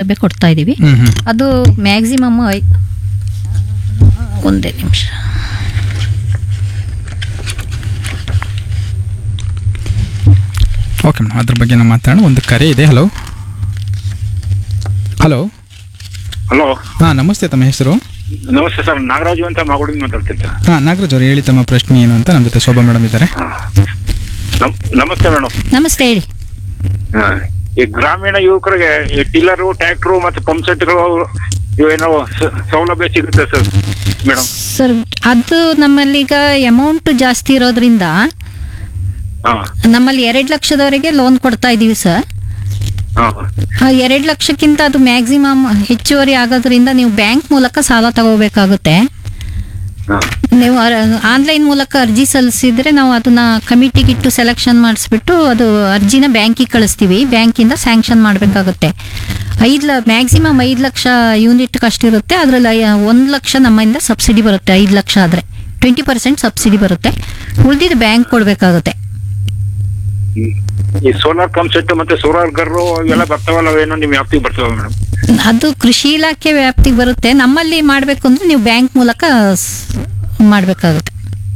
ಸೌಲಭ್ಯ ಕೊಡ್ತಾ ಇದ್ದೀವಿ ಹ್ಮ್ ಹ್ಮ್ ಅದು ಮ್ಯಾಕ್ಸಿಮಮ್ ಒಂದೇ ನಿಮಿಷ ಓಕೆ ಮೇಡಮ್ ಅದ್ರ ಬಗ್ಗೆ ನಾವು ಮಾತಾಡೋಣ ಒಂದು ಕರೆ ಇದೆ ಹಲೋ ಹಲೋ ಹಲೋ ಹಾಂ ನಮಸ್ತೆ ತಮ್ಮ ಹೆಸರು ನಮಸ್ತೆ ಸರ್ ನಾಗರಾಜು ಅಂತ ಮಾಗೋಡಿಂದ ಮಾತಾಡ್ತೀನಿ ಸರ್ ಹಾಂ ನಾಗರಾಜ್ ಅವರು ಹೇಳಿ ತಮ್ಮ ಪ್ರಶ್ನೆ ಏನು ಅಂತ ನಮ್ಮ ಜೊತೆ ಶೋಭಾ ಮೇಡಮ್ ಇದ್ದಾರೆ ನಮ್- ನಮಸ್ತೆ ಮೇಡಮ್ ನಮಸ್ತೆ ಹೇಳಿ ಈ ಗ್ರಾಮೀಣ ಯುವಕರಿಗೆ ಈ ಟಿಲ್ಲರು ಟ್ರ್ಯಾಕ್ಟ್ರು ಮತ್ತು ಪಂಪ್ ಸೆಟ್ಗಳು ಇವೇನೋ ಸ- ಸೌಲಭ್ಯ ಸಿಗುತ್ತೆ ಸರ್ ಮೇಡಮ್ ಸರ್ ಅದು ನಮ್ಮಲ್ಲೀಗ ಅಮೌಂಟ್ ಜಾಸ್ತಿ ಇರೋದ್ರಿಂದ ಹಾ ನಮ್ಮಲ್ಲಿ ಎರಡು ಲಕ್ಷದವರೆಗೆ ಲೋನ್ ಕೊಡ್ತಾ ಇದ್ದೀವಿ ಸರ್ ಹಾ ಆ ಎರಡು ಲಕ್ಷಕ್ಕಿಂತ ಅದು ಮ್ಯಾಕ್ಸಿಮಮ್ ಹೆಚ್ಚುವರಿ ಆಗೋದ್ರಿಂದ ನೀವು ಬ್ಯಾಂಕ್ ಮೂಲಕ ಸಾಲ ತಗೋಬೇಕಾಗುತ್ತೆ ಹಾ ನೀವು ಆನ್ಲೈನ್ ಮೂಲಕ ಅರ್ಜಿ ಸಲ್ಲಿಸಿದ್ರೆ ನಾವು ಅದನ್ನ ಕಮಿಟಿಗೆ ಇಟ್ಟು ಸೆಲೆಕ್ಷನ್ ಮಾಡಿಸ್ಬಿಟ್ಟು ಅದು ಅರ್ಜಿನ ಬ್ಯಾಂಕಿಗೆ ಕಳಿಸ್ತೀವಿ ಬ್ಯಾಂಕಿಂದ ಸ್ಯಾಂಕ್ಷನ್ ಮಾಡಬೇಕಾಗುತ್ತೆ ಐದು ಲ ಮ್ಯಾಕ್ಸಿಮಮ್ ಐದು ಲಕ್ಷ ಯೂನಿಟ್ ಅಷ್ಟಿರುತ್ತೆ ಅದರಲ್ಲಿ ಒಂದು ಲಕ್ಷ ನಮ್ಮಿಂದ ಸಬ್ಸಿಡಿ ಬರುತ್ತೆ ಐದು ಲಕ್ಷ ಆದರೆ ಟ್ವೆಂಟಿ ಪರ್ಸೆಂಟ್ ಸಬ್ಸಿಡಿ ಬರುತ್ತೆ ಉಳಿದಿದ್ದು ಬ್ಯಾಂಕ್ ಕೊಡಬೇಕಾಗುತ್ತೆ ಈ ಸೋಲಾರ್ ಪಂಪ್ ಸೆಟ್ ಮತ್ತೆ ಸೋಲಾರ್ ಗರ್ರು ಇವೆಲ್ಲ ಬರ್ತಾವಲ್ಲ ಅವೇನೋ ನಿಮ್ ವ್ಯಾಪ್ತಿಗೆ ಬರ್ತಾವ ಮೇಡಮ್ ಅದು ಕೃಷಿ ಇಲಾಖೆ ವ್ಯಾಪ್ತಿಗೆ ಬರುತ್ತೆ ನಮ್ಮಲ್ಲಿ ಮಾಡಬೇಕು ಅಂದ್ರೆ ನೀವು ಬ್ಯಾಂಕ್ ಮೂಲಕ ಮಾಡಬೇಕಾಗುತ್ತೆ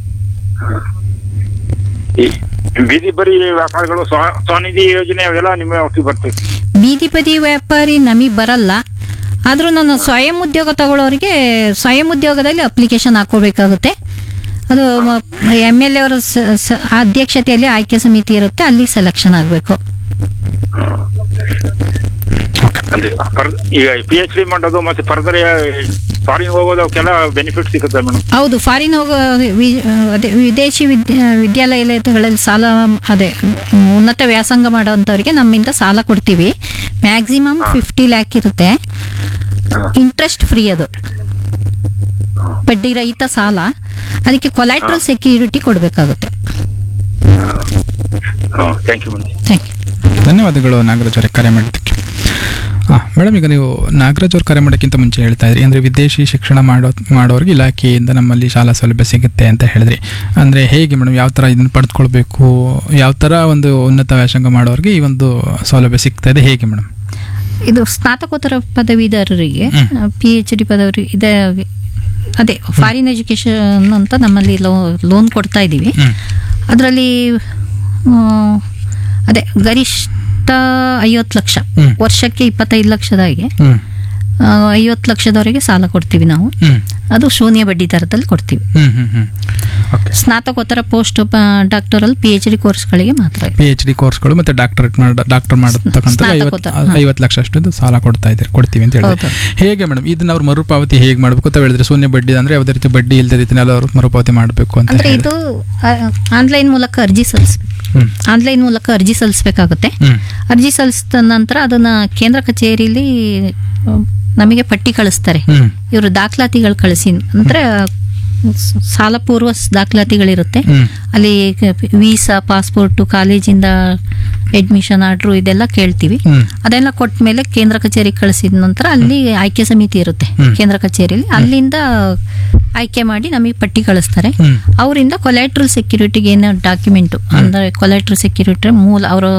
ಈ ಬೀದಿ ಬರಿ ವ್ಯಾಪಾರಗಳು ಸ್ವ- ಸ್ವನಿಧಿ ಯೋಜನೆ ಅವೆಲ್ಲ ನಿಮ್ಮ ವ್ಯಾಪ್ತಿಗೆ ಬರ್ತವೆ ಬೀದಿ ಬದಿ ವ್ಯಾಪಾರಿ ನಮಗೆ ಬರಲ್ಲ ಆದರೂ ನಾನು ಸ್ವಯಂ ಉದ್ಯೋಗ ತಗೊಳ್ಳೋರಿಗೆ ಸ್ವಯಂ ಉದ್ಯೋಗದಲ್ಲಿ ಅಪ್ಲಿಕೇಶನ್ ಹಾಕೋಬೇಕಾಗುತ್ತೆ ಅದು ಎಮ್ ಎಲ್ ಎ ಅವರ ಸ- ಸ- ಅಧ್ಯಕ್ಷತೆಯಲ್ಲಿ ಆಯ್ಕೆ ಸಮಿತಿ ಇರುತ್ತೆ ಅಲ್ಲಿ ಸೆಲೆಕ್ಷನ್ ಆಗಬೇಕು ಅಂದ್ರೆ ಫರ್- ಈಗ ಪಿ ಎಚ್ ಡಿ ಮಾಡೋದು ಮತ್ತೆ ಫರ್ದರ್ ಫಾರಿನ್ ಹೋಗೋದು ಅವಕ್ಕೆಲ್ಲ ಬೆನಿಫಿಟ್ ಸಿಗುತ್ತೆ ಮೇಡಮ್ ಹೌದು ಫಾರಿನ್ ಹೋಗೋ ವಿ- ಅದೇ ವಿದೇಶಿ ವಿದ್ಯಾ ವಿದ್ಯಾಲಯಗಳಲ್ಲಿ ಸಾಲ ಅದೇ ಉನ್ನತ ವ್ಯಾಸಂಗ ಮಾಡೋವಂಥವ್ರಿಗೆ ನಮ್ಮಿಂದ ಸಾಲ ಕೊಡ್ತೀವಿ ಮ್ಯಾಕ್ಸಿಮಮ್ ಫಿಫ್ಟಿ ಲ್ಯಾಕ್ ಇರುತ್ತೆ ಇಂಟ್ರೆಸ್ಟ್ ಫ್ರೀ ಅದು ಬಡ್ಡಿ ರಹಿತ ಸಾಲ ಅದಕ್ಕೆ ಕೊಲಾಟ್ರಲ್ ಸೆಕ್ಯೂರಿಟಿ ಕೊಡಬೇಕಾಗುತ್ತೆ thank you madam thank you ಧನ್ಯವಾದಗಳು ನಾಗರಾಜ್ ಅವರೇ ಕರೆ ಮಾಡಿದ್ದಕ್ಕೆ ಹಾಂ ಮೇಡಮ್ ಈಗ ನೀವು ನಾಗರಾಜ್ ಅವ್ರು ಕರೆ ಮಾಡೋಕ್ಕಿಂತ ಮುಂಚೆ ಹೇಳ್ತಾ ಇದ್ರಿ ಅಂದರೆ ವಿದೇಶಿ ಶಿಕ್ಷಣ ಮಾಡೋ ಮಾಡೋರಿಗೆ ಇಲಾಖೆಯಿಂದ ನಮ್ಮಲ್ಲಿ ಶಾಲಾ ಸೌಲಭ್ಯ ಸಿಗುತ್ತೆ ಅಂತ ಹೇಳಿದ್ರಿ ಅಂದರೆ ಹೇಗೆ ಮೇಡಮ್ ಯಾವ ಥರ ಇದನ್ನು ಪಡೆದುಕೊಳ್ಬೇಕು ಯಾವ ಥರ ಒಂದು ಉನ್ನತ ವ್ಯಾಸಂಗ ಮಾಡೋರಿಗೆ ಈ ಒಂದು ಸೌಲಭ್ಯ ಸಿಗ್ತಾ ಇದೆ ಹೇಗೆ ಮೇಡಮ್ ಇದು ಸ್ನಾತಕೋತ್ತರ ಪದವೀಧರರಿಗೆ ಹ್ಮ್. ಪಿ ಎಚ್ ಡಿ ಪದವಿ ಇದೆ ಅದೇ ಫಾರಿನ್ ಎಜುಕೇಶನ್ ಅಂತ ನಮ್ಮಲ್ಲಿ ಲೋನ್ ಕೊಡ್ತಾ ಇದ್ದೀವಿ ಹ್ಞೂ ಅದರಲ್ಲಿ ಅದೇ ಗರಿಷ್ಠ ಐವತ್ತು ಲಕ್ಷ ಹ್ಮ್. ವರ್ಷಕ್ಕೆ ಇಪ್ಪತ್ತೈದು ಲಕ್ಷದಾಗೆ ಹ್ಞೂ ಐವತ್ತು ಲಕ್ಷದವರೆಗೆ ಸಾಲ ಕೊಡ್ತೀವಿ ನಾವು ಹ್ಞೂ ಅದು ಶೂನ್ಯ ಬಡ್ಡಿ ದರದಲ್ಲಿ ಕೊಡ್ತೀವಿ ಹ್ಞೂ ಹ್ಞೂ ಹ್ಞೂ ಓಕೆ ಸ್ನಾತಕೋತ್ತರ post doctoral P H D ಕೋರ್ಸ್ಗಳಿಗೆ ಮಾತ್ರ ಇದೆ. ಪಿ ಎಚ್ ಡಿ ಕೋರ್ಸ್ಗಳು ಮತ್ತು ಡಾಕ್ಟರೇಟ್ ಮಾಡ ಡಾಕ್ಟರ್ ಮಾಡತಕ್ಕಂಥ ಸ್ನಾತಕೋತ್ತರ, ಐವತ್ತು ಹಾ. ಐವತ್ತು ಲಕ್ಷ ಅಷ್ಟು ಸಾಲ ಕೊಡ್ತಾ ಇದ್ದಾರೆ ಕೊಡ್ತೀವಿ ಅಂತ ಹೇಳಿದ್ರೆ ಹೌದು. ಹೇಗೆ ಮೇಡಮ್ ಇದನ್ನ ಅವ್ರು ಮರುಪಾವತಿ ಹೇಗೆ ಮಾಡಬೇಕು ಅಂತ ಹೇಳಿದ್ರೆ ಶೂನ್ಯ ಬಡ್ಡಿ ಅಂದ್ರೆ ಯಾವುದೇ ರೀತಿ ಬಡ್ಡಿ ಇಲ್ಲದ ರೀತಿಯಲ್ಲಿ ಅವರು ಮರುಪಾವತಿ ಮಾಡಬೇಕು ಅಂತ ಅಂದ್ರೆ ಹೇಳಿ ಇದು ಆನ್ಲೈನ್ ಮೂಲಕ ಅರ್ಜಿ ಸಲ್ಲಿಸ್ಬೇಕು ಹ್ಮ್ ಆನ್ಲೈನ್ ಮೂಲಕ ಅರ್ಜಿ ಸಲ್ಲಿಸಬೇಕಾಗುತ್ತೆ ಹ್ಮ್ ಅರ್ಜಿ ಸಲ್ಲಿಸಿದ ನಂತರ ಅದನ್ನ ಕೇಂದ್ರ ಕಚೇರಿಯಲ್ಲಿ ಆ, ನಮಗೆ ಪಟ್ಟಿ ಕಳಿಸ್ತಾರೆ ಹ್ಮ್ ಇವರು ದಾಖಲಾತಿಗಳು ಕಳಿಸಿ ಅಂದ್ರೆ ಸ- ಸಾಲ ಪೂರ್ವ ಸ್- ದಾಖಲಾತಿಗಳಿರುತ್ತೆ ಹ್ಮ್ ಅಲ್ಲಿ ವೀಸಾ ಪಾಸ್ಪೋರ್ಟು ಕಾಲೇಜಿಂದ ಅಡ್ಮಿಷನ್ ಆರ್ಡ್ರು ಇದೆಲ್ಲ ಕೇಳ್ತೀವಿ ಹ್ಮ್ ಅದೆಲ್ಲ ಕೊಟ್ಟ ಮೇಲೆ ಕೇಂದ್ರ ಕಚೇರಿಗೆ ಕಳಿಸಿದ ನಂತರ ಅಲ್ಲಿ ಆಯ್ಕೆ ಸಮಿತಿ ಇರುತ್ತೆ ಹ್ಮ್. ಕೇಂದ್ರ ಕಚೇರಿಯಲ್ಲಿ ಅಲ್ಲಿಂದ ಆಯ್ಕೆ ಮಾಡಿ ನಮಗೆ ಪಟ್ಟಿ ಕಳಿಸ್ತಾರೆ ಹ್ಮ್ ಅವರಿಂದ ಕೊಲೆಟ್ರಲ್ ಸೆಕ್ಯೂರಿಟಿಗೆ ಏನು ಡಾಕ್ಯುಮೆಂಟು ಅಂದರೆ ಕೊಲೆಟ್ರಲ್ ಸೆಕ್ಯೂರಿಟಿ ಮೂಲ ಅವರು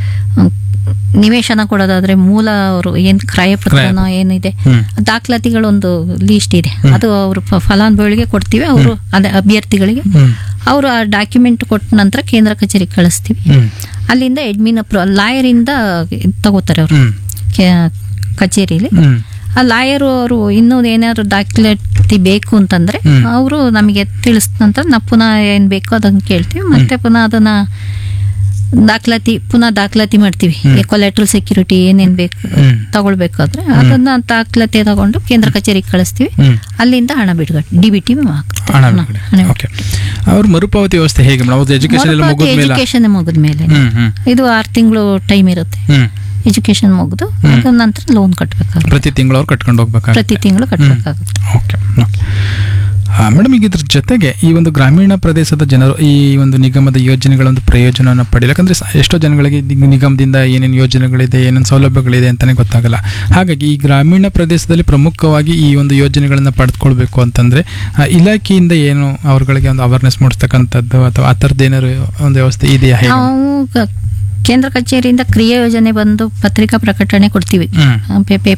ನಿವೇಶನ ಕೊಡೋದಾದ್ರೆ ಮೂಲ ಅವರು ಏನು ಕ್ರಯಪತ್ರನೋ ಏನಿದೆ ಹ್ಮ್ ದಾಖಲಾತಿಗಳೊಂದು ಲೀಸ್ಟ್ ಇದೆ ಅದು ಅವರು ಫಲಾನುಭವಿಗಳಿಗೆ ಕೊಡ್ತೀವಿ ಅವರು ಅದೇ ಅಭ್ಯರ್ಥಿಗಳಿಗೆ ಹ್ಮ್ ಅವರು ಆ ಡಾಕ್ಯುಮೆಂಟ್ ಕೊಟ್ಟ ನಂತರ ಕೇಂದ್ರ ಕಚೇರಿಗೆ ಕಳಿಸ್ತೀವಿ ಹ್ಮ್ ಅಲ್ಲಿಂದ ಅಡ್ಮಿನ್ ಅಪ್ರೋ ಲಾಯರಿಂದ ತಗೋತಾರೆ ಅವರು ಹ್ಮ್ ಕಚೇರಿಯಲ್ಲಿ ಹ್ಮ್ ಆ ಲಾಯರು ಅವರು ಇನ್ನೂ ಏನಾದ್ರು ದಾಖಲಾತಿ ಬೇಕು ಅಂತಂದ್ರೆ ಹ್ಮ್. ಅವರು ನಮಗೆ ತಿಳಿಸಿದ ನಂತರ ನಾವು ಪುನಃ ಏನ್ ಬೇಕೋ ಅದನ್ನ ಕೇಳ್ತೀವಿ ಮತ್ತೆ ಪುನಃ ಅದನ್ನ ದಾಖಲಾತಿ ಪುನಃ ದಾಖಲಾತಿ ಮಾಡ್ತೀವಿ ಕೊಲೆಟ್ರಲ್ ಸೆಕ್ಯೂರಿಟಿ ಏನೇನ್ ಬೇಕು ಹ್ಮ್. ತಗೊಳ್ಬೇಕಾದ್ರೆ ಅದನ್ನ ದಾಖಲಾತಿ ತಗೊಂಡು ಕೇಂದ್ರ ಕಚೇರಿಗೆ ಕಳಿಸ್ತೀವಿ ಹ್ಮ್ ಅಲ್ಲಿಂದ ಹಣ ಬಿಡುಗಡೆ ಡಿ ಬಿ ಟಿ ಹಣ ಬಿಡುಗಡೆ ಓಕೆ ಅವ್ರ ಮರುಪಾವತಿ ವ್ಯವಸ್ಥೆ ಹೇಗೆ ಮೇಡಮ್ ಅವ್ರದ್ದು ಎಜುಕೇಶನ್ ಎಲ್ಲ ಮುಗಿದ ಮೇಲೆ ಎಜುಕೇಶನ್ ಮುಗಿದ ಮೇಲೆ ಹ್ಮ್ ಹ್ಮ್ ಇದು ಆರು ತಿಂಗಳು ಟೈಮ್ ಇರುತ್ತೆ ಹ್ಮ್ ಎಜುಕೇಶನ್ ಮುಗಿದು ಅದ ನಂತರ ಲೋನ್ ಕಟ್ಟಬೇಕಾಗುತ್ತೆ ಪ್ರತಿ ತಿಂಗಳು ಅವ್ರು ಕಟ್ಕೊಂಡು ಹೋಗ್ಬೇಕಾಗುತ್ತೆ ಪ್ರತಿ ತಿಂಗಳು ಕಟ್ಟಬೇಕಾಗುತ್ತೆ ಓಕೆ ಓಕೆ ಮೇಡಮ್ ಈಗ ಇದ್ರ ಜೊತೆಗೆ ಈ ಒಂದು ಗ್ರಾಮೀಣ ಪ್ರದೇಶದ ಜನರು ಈ ಒಂದು ನಿಗಮದ ಯೋಜನೆಗಳ ಒಂದು ಪ್ರಯೋಜನವನ್ನು ಪಡೆಯಲು ಯಾಕಂದ್ರೆ ಸ- ಎಷ್ಟೋ ಜನಗಳಿಗೆ ನಿ- ನಿಗಮದಿಂದ ಏನೇನು ಯೋಜನೆಗಳಿದೆ ಏನೇನು ಸೌಲಭ್ಯಗಳಿದೆ ಅಂತಲೇ ಗೊತ್ತಾಗಲ್ಲ ಹಾಗಾಗಿ ಈ ಗ್ರಾಮೀಣ ಪ್ರದೇಶದಲ್ಲಿ ಪ್ರಮುಖವಾಗಿ ಈ ಒಂದು ಯೋಜನೆಗಳನ್ನು ಪಡೆದುಕೊಳ್ಬೇಕು ಅಂತಂದ್ರೆ ಆ, ಇಲಾಖೆಯಿಂದ ಏನು ಅವ್ರಗಳಿಗೆ ಒಂದು ಅವೇರ್ನೆಸ್ ಮೂಡಿಸ್ತಕ್ಕಂಥದ್ದು ಅಥವಾ ಆ ಥರದ್ದು ಏನಾದ್ರು ಒಂದು ವ್ಯವಸ್ಥೆ ಇದೆಯಾ ಹೇಗೆ ನಾವು ಕ- ಕೇಂದ್ರ ಕಚೇರಿಯಿಂದ ಕ್ರಿಯಾ ಯೋಜನೆ ಬಂದು ಪತ್ರಿಕಾ ಪ್ರಕಟಣೆ ಕೊಡ್ತೀವಿ ಹ್ಮ್ ಪೇ-